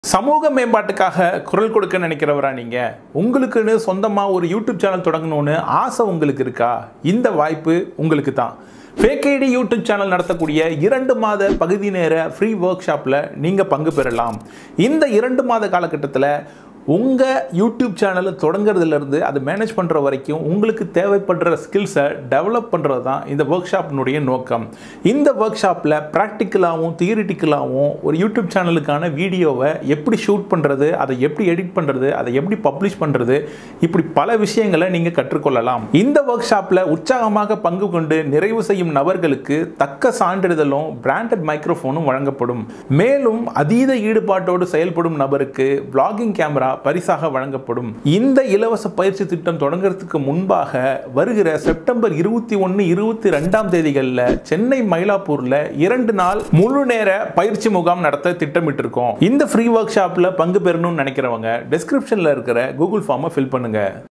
சமூக மேம்பாட்டுக்காக குரல் கொடுக்க நினைக்கிறவரா நீங்க உங்களுக்குன்னு சொந்தமா ஒரு யூடியூப் சேனல் தொடங்கணும்னு ஆசை உங்களுக்கு இருக்கா இந்த வாய்ப்பு உங்களுக்கு தான் ஃபேக் ஐடி யூடியூப் சேனல் நடத்தக்கூடிய இரண்டு மாத பகுதி நேர ஃப்ரீ ஒர்க் ஷாப்பில் நீங்கள் பங்கு பெறலாம் இந்த இரண்டு மாத காலகட்டத்தில் உங்கள் யூடியூப் சேனலை தொடங்குறதுலேருந்து அதை மேனேஜ் பண்ணுற வரைக்கும் உங்களுக்கு தேவைப்படுற ஸ்கில்ஸை டெவலப் பண்ணுறது தான் இந்த ஒர்க் ஷாப்பினுடைய நோக்கம் இந்த ஒர்க் ஷாப்பில் ப்ராக்டிக்கலாகவும் தியரிட்டிக்கலாகவும் ஒரு யூடியூப் சேனலுக்கான வீடியோவை எப்படி ஷூட் பண்ணுறது அதை எப்படி எடிட் பண்ணுறது அதை எப்படி பப்ளிஷ் பண்ணுறது இப்படி பல விஷயங்களை நீங்கள் கற்றுக்கொள்ளலாம் இந்த ஒர்க் ஷாப்பில் உற்சாகமாக பங்கு கொண்டு நிறைவு செய்யும் நபர்களுக்கு தக்க சான்றிதழும் பிராண்டட் மைக்ரோஃபோனும் வழங்கப்படும் மேலும் அதீத ஈடுபாட்டோடு செயல்படும் நபருக்கு vlogging கேமரா பரிசாக வழங்கப்படும் இந்த இலவச பயிற்சி திட்டம் தொடங்குறதுக்கு முன்பாக வருகிற செப்டம்பர் இருபத்தி ஒன்று இருபத்தி ரெண்டாம் தேதிகளில் சென்னை மயிலாப்பூர்ல இரண்டு நாள் முழு நேர பயிற்சி முகாம் நடத்த திட்டமிட்டிருக்கோம் இந்த ஃப்ரீ ஒர்க் ஷாப்ல பங்கு பெறணும்னு நினைக்கிறவங்க டிஸ்கிரிப்ஷன்ல இருக்கிற கூகுள் ஃபார்மை ஃபில் பண்ணுங்க